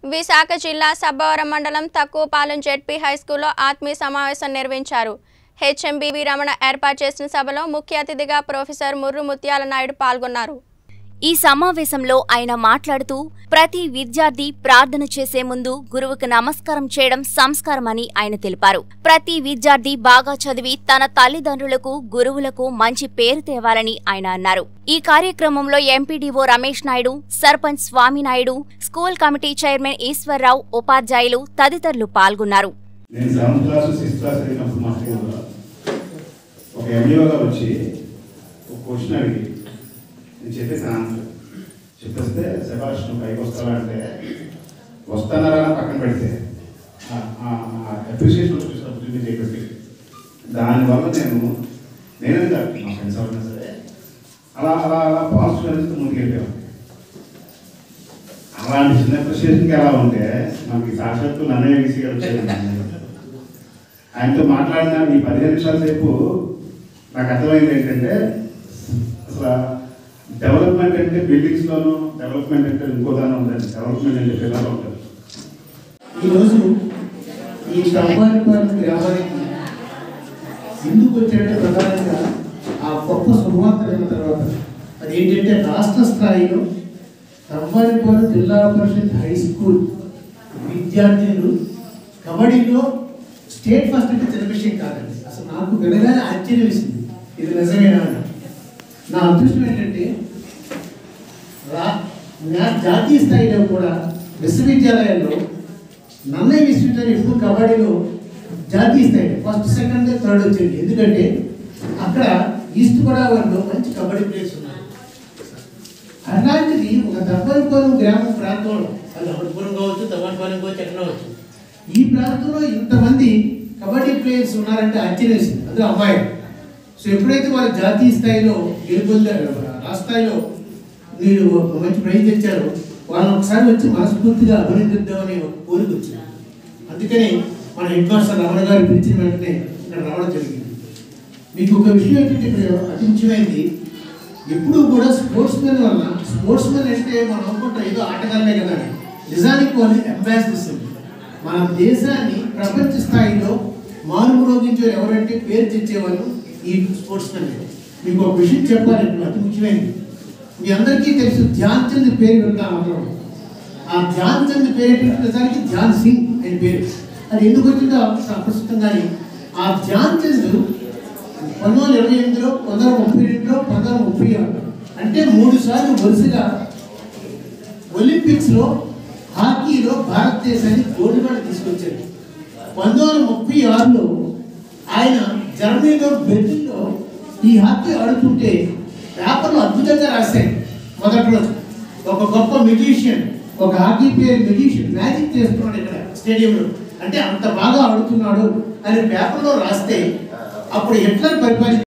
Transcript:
విశాఖ జిల్లా సబ్బవరం మండలం తక్కువపాలెం జెడ్పీ హైస్కూల్లో ఆత్మీయ సమావేశం నిర్వహించారు హెచ్ఎంబీవి రమణ ఏర్పాటు చేసిన సభలో ముఖ్య అతిథిగా ప్రొఫెసర్ ముర్రు ముత్యాల నాయుడు పాల్గొన్నారు ఈ సమావేశంలో ఆయన మాట్లాడుతూ ప్రతి విద్యార్థి ప్రార్థన చేసే ముందు గురువుకు నమస్కారం చేయడం సంస్కారమని ఆయన తెలిపారు ప్రతి విద్యార్థి బాగా చదివి తన తల్లిదండ్రులకు గురువులకు మంచి పేరు తేవాలని ఆయన అన్నారు ఈ కార్యక్రమంలో MPDO Ramesh Naidu sarpanch Swaminaidu school committee chairman Eswar Rao ఉపాధ్యాయులు తదితరులు పాల్గొన్నారు నేను సెవెంత్ క్లాస్ సిక్స్త్ క్లాస్ చదివినప్పుడు మాస్టర్ గారు ఒక ఎంఈఓ గారు వచ్చి ఒక క్వశ్చన్ అడిగి నేను చెప్పేసి ఆన్సర్ చెప్పేస్తే శభాష్ నువ్వు పైకి వస్తావా అంటే వస్తానారా అని పక్కన పెడితే అప్రిషియేషన్ వచ్చేసి ఆపర్చునిటీ చేయబట్టి దానివల్ల నేను నేనే కాదు మా ఫ్రెండ్స్ ఎవరైనా సరే అలా అలా అలా పాజిటివ్ అనేది ముందుకు వెళ్ళాను అలాంటి చిన్న అప్రిషియేషన్కి ఎలా ఉంటే మనకి సాక్షాత్తు నన్నయ్య వీసీ గారు వచ్చారు ఆయనతో మాట్లాడిన ఈ పదిహేను నిమిషాల సేపు నాకు అర్థమైంది ఏంటంటే అసలు డెవలప్మెంట్ అంటే బిల్డింగ్స్లోనూ డెవలప్మెంట్ అంటే ఇంకో దాని ఉంటుంది డెవలప్మెంట్ అంటే పిల్లలు ఉంటుంది ఈరోజు ఈ స్తంభానిపాలెం గ్రామానికి ఎందుకు వచ్చాడంటే ప్రధానంగా ఆ గొప్ప శుభవార్త విన్న తర్వాత అది ఏంటంటే రాష్ట్ర స్థాయిలో స్తంభానిపాలెం జిల్లా పరిషత్ హై స్కూల్ విద్యార్థినులు కబడ్డీలో స్టేట్ ఫస్ట్ అంటే చిన్న విషయం కాదండి అసలు నాకు వినగానే ఆశ్చర్యం వేసింది ఇది నిజమేనా అని నా అదృష్టం ఏంటంటే రా నా జాతీయ స్థాయిలో కూడా విశ్వవిద్యాలయాల్లో నన్నయ్య విశ్వవిద్యాలయం ఎప్పుడు కబడ్డీలో జాతీయ స్థాయిలో ఫస్ట్ సెకండ్ థర్డ్ వచ్చింది ఎందుకంటే అక్కడ ఈస్ట్ గోదావరిలో మంచి కబడ్డీ ప్లేయర్స్ ఉన్నారు అలాంటిది ఒక దబ్బలపాలెం గ్రామం ప్రాంతంలో అది అమృతపురం కావచ్చు దబ్బలపాలెం కావచ్చు ఎక్కడ కావచ్చు ఈ ప్రాంతంలో ఇంతమంది కబడ్డీ ప్లేయర్స్ ఉన్నారంటే ఆశ్చర్యం వేసింది అందులో అమ్మాయిలు సో ఎప్పుడైతే వాళ్ళు జాతీయ స్థాయిలో గెలుపొందారు రాష్ట్ర స్థాయిలో మీరు ఒక మంచి ప్రైజ్ తెచ్చారు వాళ్ళని ఒకసారి వచ్చి మనస్ఫూర్తిగా అభినందిద్దామని ఒక కోరిక వచ్చింది అందుకని మన హెడ్ మాస్టర్ రమణ గారు పిలిచిన వెంటనే ఇక్కడ రావడం జరిగింది మీకు ఒక విషయం ఏంటంటే ఇక్కడ అతి ముఖ్యమైనది ఎప్పుడు కూడా స్పోర్ట్స్ మెన్ వల్ల స్పోర్ట్స్ మెన్ అంటే మనం అనుకుంటాం ఏదో ఆటగాళ్ళే కదా అని. నిజానికి వాళ్ళు అంబాసిడర్స్ అండి. మన దేశాన్ని ప్రపంచ స్థాయిలో మారుమోగించే ఎవరంటే పేరు తెచ్చేవాళ్ళు ఈ స్పోర్ట్స్ మెన్ మీకు ఒక విషయం చెప్పాలి ఇప్పుడు అతి ముఖ్యమైనది మీ అందరికీ తెలుసు ధ్యాన్ చంద్ పేరు వింటాం అందరం ఆ ధ్యాన్ చంద్ పేరు నిజానికి ధ్యాన్ సింగ్ అని పేరు అది ఎందుకు వచ్చిందో అప్రస్తుతం కానీ ఆ ధ్యాన్ చంద్ పంతొమ్మిది వందల ఇరవై ఎనిమిదిలో పంతొమ్మిది వందల ముప్పై రెండులో పంతొమ్మిది వందల ముప్పై ఆరు అంటే మూడు సార్లు వరుసగా ఒలింపిక్స్లో హాకీలో భారతదేశాన్ని గోల్డ్ మెడల్ తీసుకొచ్చారు పంతొమ్మిది వందల ముప్పై ఆరులో ఆయన జర్మనీలో బెర్లిన్లో ఈ హాకీ ఆడుతుంటే పేపర్లో అద్భుతంగా రాశాయి మొదటి రోజు ఒక గొప్ప మెజిషియన్ ఒక హాకీ ప్లేయర్ మెజిషియన్ మ్యాజిక్ చేస్తున్నాడు ఇక్కడ స్టేడియంలో అంటే అంత బాగా ఆడుతున్నాడు అని పేపర్లో రాస్తే అప్పుడు హిట్లర్ పరిపాలించారు